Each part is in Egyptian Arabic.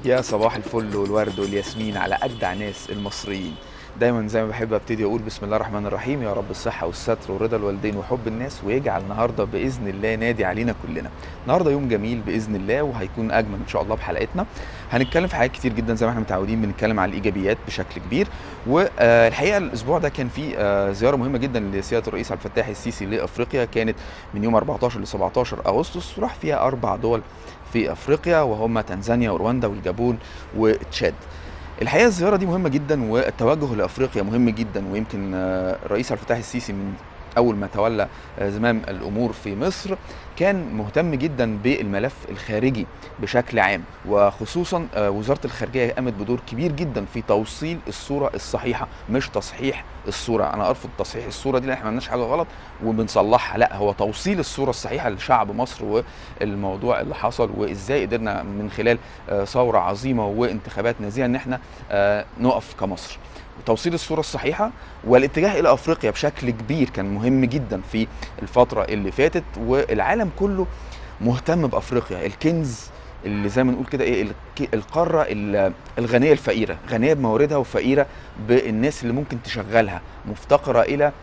يا صباح الفل والورد والياسمين على أجدع ناس المصريين دايما زي ما بحب ابتدي اقول بسم الله الرحمن الرحيم يا رب الصحه والستر ورضا الوالدين وحب الناس ويجعل النهارده باذن الله نادي علينا كلنا النهارده يوم جميل باذن الله وهيكون اجمل ان شاء الله بحلقتنا هنتكلم في حاجات كتير جدا زي ما احنا متعودين بنتكلم على الايجابيات بشكل كبير والحقيقه الاسبوع ده كان فيه آه، زياره مهمه جدا لسياده الرئيس عبد الفتاح السيسي لافريقيا كانت من يوم 14 ل 17 اغسطس راح فيها اربع دول في افريقيا وهم تنزانيا ورواندا والجابون وتشاد الحقيقه الزياره دي مهمه جدا والتوجه لافريقيا مهم جدا ويمكن آه، الرئيس عبد الفتاح السيسي من اول ما تولى آه، زمام الامور في مصر كان مهتم جدا بالملف الخارجي بشكل عام وخصوصا آه، وزاره الخارجيه قامت بدور كبير جدا في توصيل الصوره الصحيحه مش تصحيح الصوره انا ارفض تصحيح الصوره دي لان احنا ما عملناش حاجه غلط وبنصلحها لا هو توصيل الصوره الصحيحه لشعب مصر والموضوع اللي حصل وازاي قدرنا من خلال آه، ثوره عظيمه وانتخابات نزيهه ان احنا آه، نقف كمصر توصيل الصورة الصحيحة والاتجاه إلى أفريقيا بشكل كبير كان مهم جدا في الفترة اللي فاتت والعالم كله مهتم بأفريقيا الكنز اللي زي ما نقول كده ايه الك- القاره ال- الغنيه الفقيره غنيه بمواردها وفقيره بالناس اللي ممكن تشغلها مفتقره الى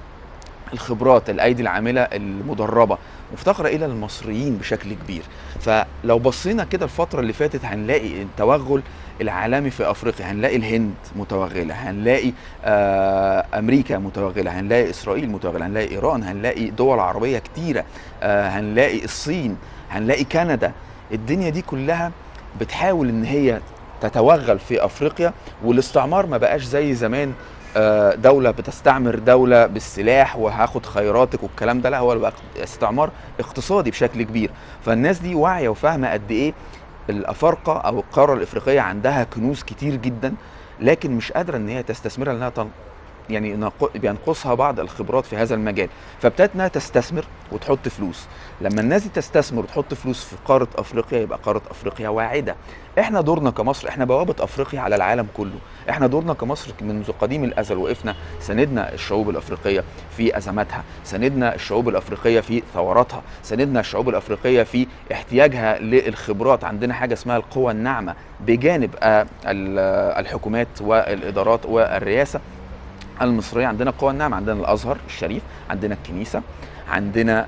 الخبرات الايدي العامله المدربه مفتقره الى المصريين بشكل كبير فلو بصينا كده الفتره اللي فاتت هنلاقي التوغل العالمي في افريقيا هنلاقي الهند متوغله هنلاقي آه امريكا متوغله هنلاقي اسرائيل متوغله هنلاقي ايران هنلاقي دول عربيه كتيره آه هنلاقي الصين هنلاقي كندا الدنيا دي كلها بتحاول ان هي تتوغل في افريقيا والاستعمار ما بقاش زي زمان آه، دولة بتستعمر دولة بالسلاح وهاخد خيراتك والكلام ده لا هو بقى استعمار اقتصادي بشكل كبير فالناس دي واعية وفاهمة قد ايه الافارقة او القارة الافريقية عندها كنوز كتير جدا لكن مش قادرة ان هي تستثمرها لانها تن- يعني نق- بينقصها بعض الخبرات في هذا المجال فابتدت انها تستثمر وتحط فلوس لما الناس دي تستثمر وتحط فلوس في قاره افريقيا يبقى قاره افريقيا واعده احنا دورنا كمصر احنا بوابه افريقيا على العالم كله احنا دورنا كمصر منذ قديم الازل وقفنا ساندنا الشعوب الافريقيه في ازماتها ساندنا الشعوب الافريقيه في ثوراتها ساندنا الشعوب الافريقيه في احتياجها للخبرات عندنا حاجه اسمها القوى الناعمه بجانب آه، ال- الحكومات والادارات والرئاسه المصريه عندنا قوى الناعمه عندنا الازهر الشريف عندنا الكنيسه عندنا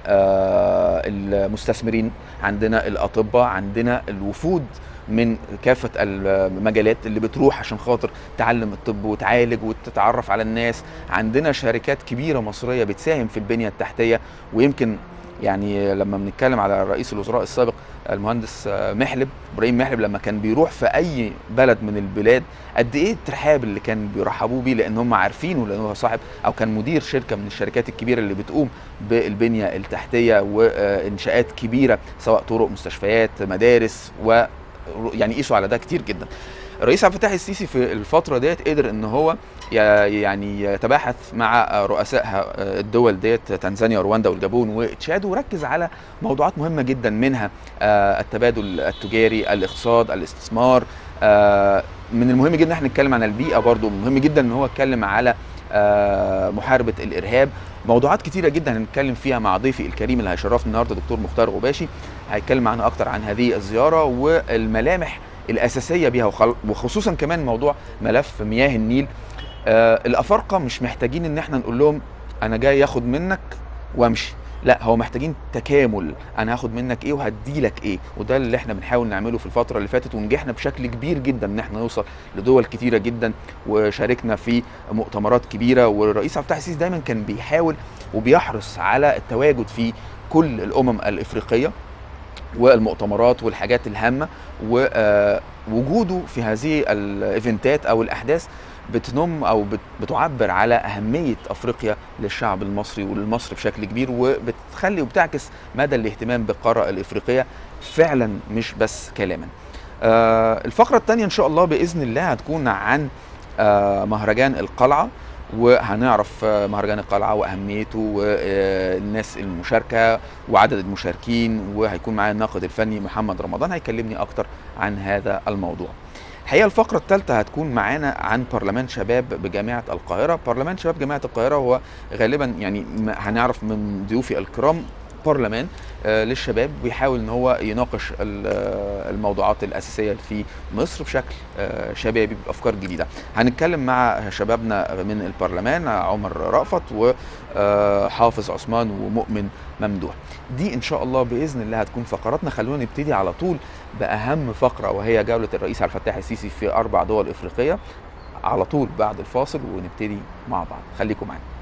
آه، المستثمرين عندنا الاطباء عندنا الوفود من كافة المجالات اللي بتروح عشان خاطر تعلم الطب وتعالج وتتعرف على الناس عندنا شركات كبيرة مصرية بتساهم في البنية التحتية ويمكن يعني لما بنتكلم على رئيس الوزراء السابق المهندس آه، محلب ابراهيم محلب لما كان بيروح في اي بلد من البلاد قد ايه الترحاب اللي كان بيرحبوه بيه لان هم عارفينه لان هو صاحب او كان مدير شركه من الشركات الكبيره اللي بتقوم بالبنيه التحتيه وانشاءات كبيره سواء طرق مستشفيات مدارس و يعني قيسوا على ده كتير جدا الرئيس عبد الفتاح السيسي في الفتره ديت قدر ان هو ي- يعني يتباحث مع رؤساء الدول ديت تنزانيا ورواندا والجابون وتشاد وركز على موضوعات مهمه جدا منها آه، التبادل التجاري الاقتصاد الاستثمار آه، من المهم جدا ان احنا نتكلم عن البيئه برضو مهم جدا ان هو اتكلم على آه، محاربه الارهاب موضوعات كتيره جدا هنتكلم فيها مع ضيفي الكريم اللي هيشرفنا النهارده دكتور مختار غباشي هيتكلم معانا اكتر عن هذه الزياره والملامح الاساسيه بيها وخل- وخصوصا كمان موضوع ملف مياه النيل آه الافارقه مش محتاجين ان احنا نقول لهم انا جاي ياخد منك وامشي لا هو محتاجين تكامل انا هاخد منك ايه وهدي لك ايه وده اللي احنا بنحاول نعمله في الفتره اللي فاتت ونجحنا بشكل كبير جدا ان احنا نوصل لدول كتيره جدا وشاركنا في مؤتمرات كبيره والرئيس عبد الفتاح السيسي دايما كان بيحاول وبيحرص على التواجد في كل الامم الافريقيه والمؤتمرات والحاجات الهامه ووجوده في هذه الايفنتات او الاحداث بتنم او بت- بتعبر على اهميه افريقيا للشعب المصري وللمصر بشكل كبير وبتخلي وبتعكس مدى الاهتمام بالقاره الافريقيه فعلا مش بس كلاما. آه، الفقره الثانيه ان شاء الله باذن الله هتكون عن آه، مهرجان القلعه وهنعرف آه، مهرجان القلعه واهميته والناس المشاركه وعدد المشاركين وهيكون معايا الناقد الفني محمد رمضان هيكلمني اكتر عن هذا الموضوع. الحقيقه الفقره الثالثه هتكون معانا عن برلمان شباب بجامعه القاهره، برلمان شباب جامعه القاهره هو غالبا يعني ما- هنعرف من ضيوفي الكرام برلمان آه، للشباب ويحاول ان هو يناقش ال- آه، الموضوعات الاساسيه في مصر بشكل آه، شبابي بافكار جديده هنتكلم مع شبابنا من البرلمان عمر رأفت وحافظ عثمان ومؤمن ممدوح دي ان شاء الله باذن الله هتكون فقراتنا خلونا نبتدي على طول باهم فقره وهي جوله الرئيس عبد الفتاح السيسي في اربع دول افريقيه على طول بعد الفاصل ونبتدي مع بعض خليكم معانا